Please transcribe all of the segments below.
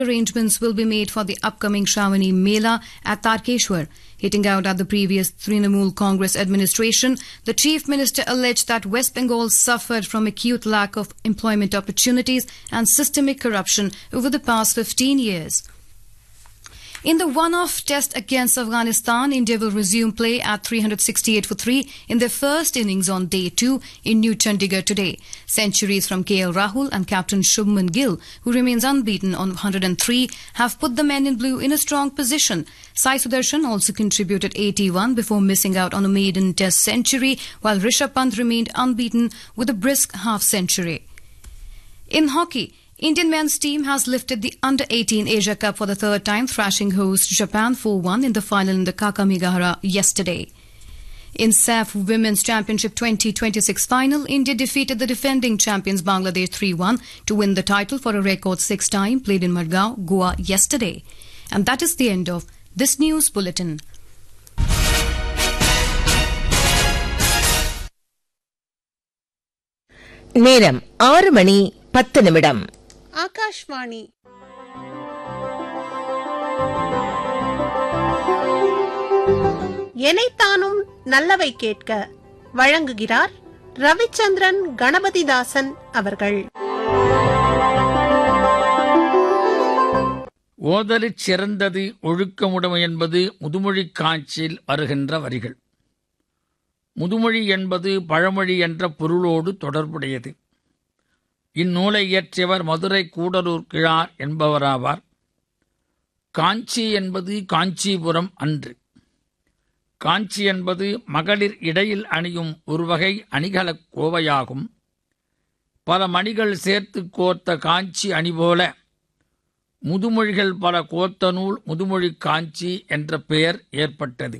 arrangements will be made for the upcoming Shravani Mela at Tarkeshwar. Hitting out at the previous Trinamool Congress administration, the Chief Minister alleged that West Bengal suffered from acute lack of employment opportunities and systemic corruption over the past 15 years. In the one-off test against Afghanistan, India will resume play at 368 for 3 in their first innings on day 2 in New Chandigarh today. Centuries from KL Rahul and captain Shubman Gill, who remains unbeaten on 103, have put the men in blue in a strong position. Sai Sudarshan also contributed 81 before missing out on a maiden test century, while Rishabh Pant remained unbeaten with a brisk half century. In hockey, Indian men's team has lifted the Under 18 Asia Cup for the third time, thrashing host Japan 4 1 in the final in the Kakamigahara yesterday. In SAF Women's Championship 2026 final, India defeated the defending champions Bangladesh 3 1 to win the title for a record six time played in Margao, Goa yesterday. And that is the end of this news bulletin. நேரம் ஆறு மணி பத்து நிமிடம் ஆகாஷ்வாணி எனைத்தானும் நல்லவை கேட்க வழங்குகிறார் ரவிச்சந்திரன் கணபதிதாசன் அவர்கள் ஓதலிற் சிறந்தது ஒழுக்கமுடைமை என்பது முதுமொழிக் காட்சியில் வருகின்ற வரிகள் முதுமொழி என்பது பழமொழி என்ற பொருளோடு தொடர்புடையது இந்நூலை இயற்றியவர் மதுரை கூடலூர் கிழார் என்பவராவார் காஞ்சி என்பது காஞ்சிபுரம் அன்று காஞ்சி என்பது மகளிர் இடையில் அணியும் ஒரு வகை அணிகலக் கோவையாகும் பல மணிகள் சேர்த்து கோர்த்த காஞ்சி அணி போல முதுமொழிகள் பல கோர்த்த நூல் முதுமொழி காஞ்சி என்ற பெயர் ஏற்பட்டது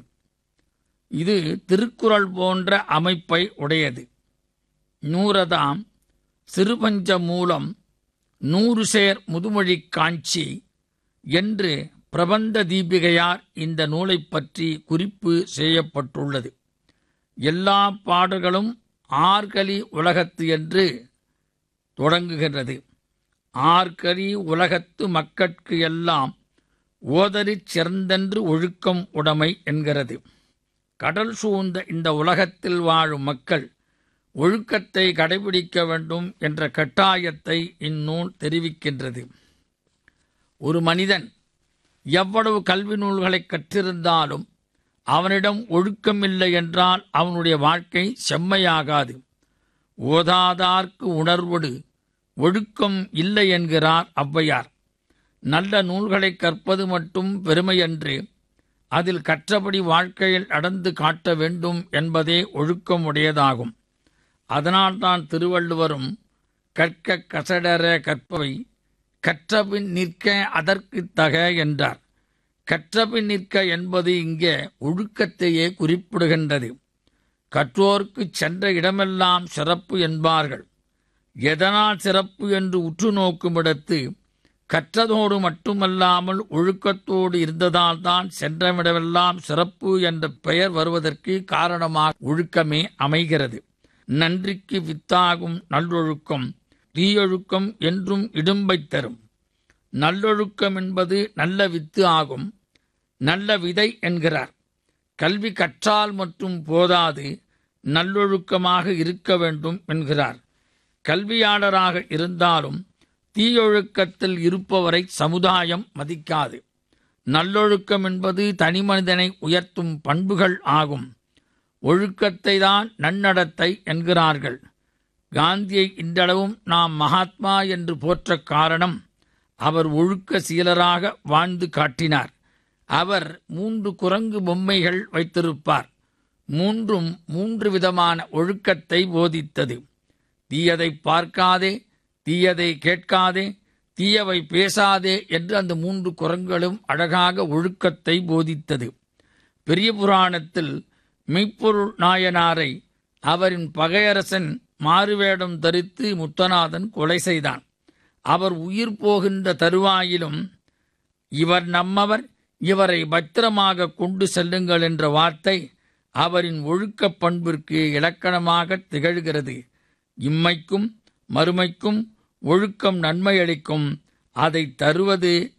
இது திருக்குறள் போன்ற அமைப்பை உடையது நூறதாம் சிறுபஞ்ச மூலம் நூறு சேர் முதுமொழி காஞ்சி என்று பிரபந்த தீபிகையார் இந்த நூலைப் பற்றி குறிப்பு செய்யப்பட்டுள்ளது எல்லா பாடல்களும் ஆர்கலி உலகத்து என்று தொடங்குகின்றது ஆர்கலி உலகத்து மக்கட்கு எல்லாம் ஓதரிற் சிறந்தென்று ஒழுக்கம் உடைமை என்கிறது கடல் சூழ்ந்த இந்த உலகத்தில் வாழும் மக்கள் ஒழுக்கத்தை கடைபிடிக்க வேண்டும் என்ற கட்டாயத்தை இந்நூல் தெரிவிக்கின்றது ஒரு மனிதன் எவ்வளவு கல்வி நூல்களை கற்றிருந்தாலும் அவனிடம் ஒழுக்கமில்லை என்றால் அவனுடைய வாழ்க்கை செம்மையாகாது ஓதாதார்க்கு உணர்வொடு ஒழுக்கம் இல்லை என்கிறார் ஔவையார் நல்ல நூல்களை கற்பது மட்டும் பெருமையன்று அதில் கற்றபடி வாழ்க்கையில் நடந்து காட்ட வேண்டும் என்பதே ஒழுக்கம் உடையதாகும் அதனால்தான் திருவள்ளுவரும் கற்க கசடர கற்பவை கற்றபின் நிற்க அதற்குத் தக என்றார் கற்றபின் நிற்க என்பது இங்கே ஒழுக்கத்தையே குறிப்பிடுகின்றது கற்றோர்க்குச் சென்ற இடமெல்லாம் சிறப்பு என்பார்கள் எதனால் சிறப்பு என்று உற்று நோக்குமிடத்து கற்றதோடு மட்டுமல்லாமல் ஒழுக்கத்தோடு இருந்ததால்தான் சென்றவிடமெல்லாம் சிறப்பு என்ற பெயர் வருவதற்கு காரணமாக ஒழுக்கமே அமைகிறது நன்றிக்கு வித்தாகும் நல்லொழுக்கம் தீயொழுக்கம் என்றும் இடும்பை தரும் நல்லொழுக்கம் என்பது நல்ல வித்து ஆகும் நல்ல விதை என்கிறார் கல்வி கற்றால் மற்றும் போதாது நல்லொழுக்கமாக இருக்க வேண்டும் என்கிறார் கல்வியாளராக இருந்தாலும் தீயொழுக்கத்தில் இருப்பவரை சமுதாயம் மதிக்காது நல்லொழுக்கம் என்பது தனிமனிதனை உயர்த்தும் பண்புகள் ஆகும் ஒழுக்கத்தை தான் நன்னடத்தை என்கிறார்கள் காந்தியை இன்றளவும் நாம் மகாத்மா என்று போற்ற காரணம் அவர் ஒழுக்க சீலராக வாழ்ந்து காட்டினார் அவர் மூன்று குரங்கு பொம்மைகள் வைத்திருப்பார் மூன்றும் மூன்று விதமான ஒழுக்கத்தை போதித்தது தீயதை பார்க்காதே தீயதை கேட்காதே தீயவை பேசாதே என்று அந்த மூன்று குரங்களும் அழகாக ஒழுக்கத்தை போதித்தது பெரிய புராணத்தில் மெய்ப்பொருள் நாயனாரை அவரின் பகையரசன் மாறுவேடம் தரித்து முத்தநாதன் கொலை செய்தான் அவர் உயிர் போகின்ற தருவாயிலும் இவர் நம்மவர் இவரை பத்திரமாக கொண்டு செல்லுங்கள் என்ற வார்த்தை அவரின் ஒழுக்கப் பண்பிற்கு இலக்கணமாக திகழ்கிறது இம்மைக்கும் மறுமைக்கும் ஒழுக்கம் நன்மை அளிக்கும் அதை தருவது